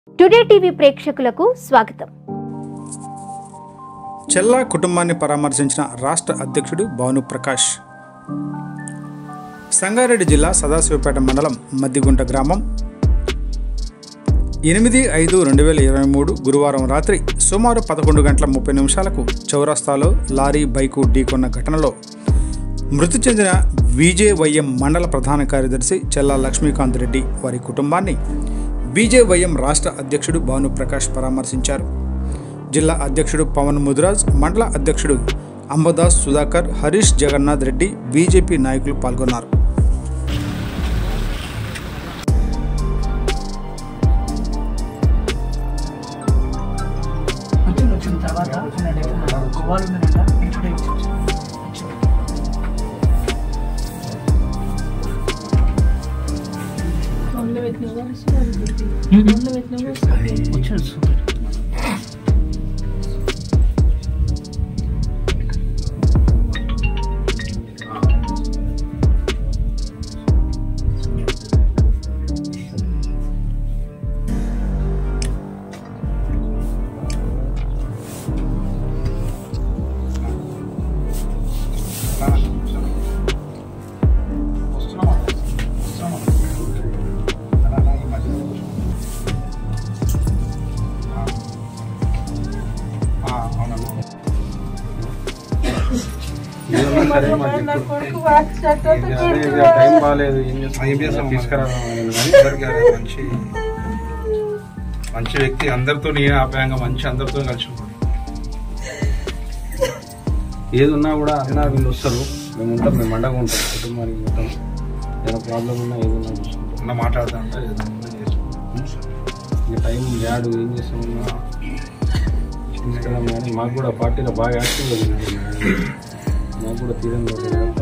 Today TV ప్రేక్షకులకు స్వాగతం చెల్లా కుటుంబాన్ని పరామర్శించిన రాష్ట్ర అధ్యక్షుడు భానుప్రకాష్ సంగారెడ్డి జిల్లా సదాశివపేట మండలం మద్దిగుంట గ్రామం ఎనిమిది ఐదు రెండు వేల ఇరవై మూడు గురువారం రాత్రి సుమారు పదకొండు గంటల ముప్పై నిమిషాలకు చౌరస్తాలో లారీ బైకు ఢీకొన్న ఘటనలో మృతి చెందిన బీజేవైఎం మండల ప్రధాన కార్యదర్శి చెల్లా లక్ష్మీకాంత్ రెడ్డి వారి కుటుంబాన్ని బీజేవైఎం రాష్ట్ర అధ్యక్షుడు భానుప్రకాష్ పరామర్శించారు జిల్లా అధ్యక్షుడు పవన్ ముదిరాజ్ మండల అధ్యక్షుడు అంబదాస్ సుధాకర్ హరీష్ జగన్నాథ్ రెడ్డి బీజేపీ నాయకులు పాల్గొన్నారు వచ్చింది వచ్చిన తర్వాత గోవాలు ఉందంట ఇప్పుడే వచ్చింది వచ్చింది సూపర్ టైం బాగాలేదు ఏం చేస్తాం తీసుకురావడం మంచి మంచి వ్యక్తి అందరితో నేను ఆప్యాయంగా మంచి అందరితో కలిసి ఉంటాడు ఏది ఉన్నా కూడా అన్న వీళ్ళు వస్తారు మేము ఉంటాం మేము అండగా ఉంటాం కుటుంబానికి ఉంటాం ఏదైనా ప్రాబ్లం ఉన్నా ఏది ఉన్నా చూసుకుంటాం ఉన్న మాట్లాడుతూ అంటే ఏదో ఉందో చేసుకుంటాం. ఇంకా టైం యాడ్ ఏం చేస్తామన్నా తీసుకెళ్ళాం కానీ మాకు కూడా పార్టీలో బాగా యాక్టివ్గా ఉంది మాకు కూడా తీరం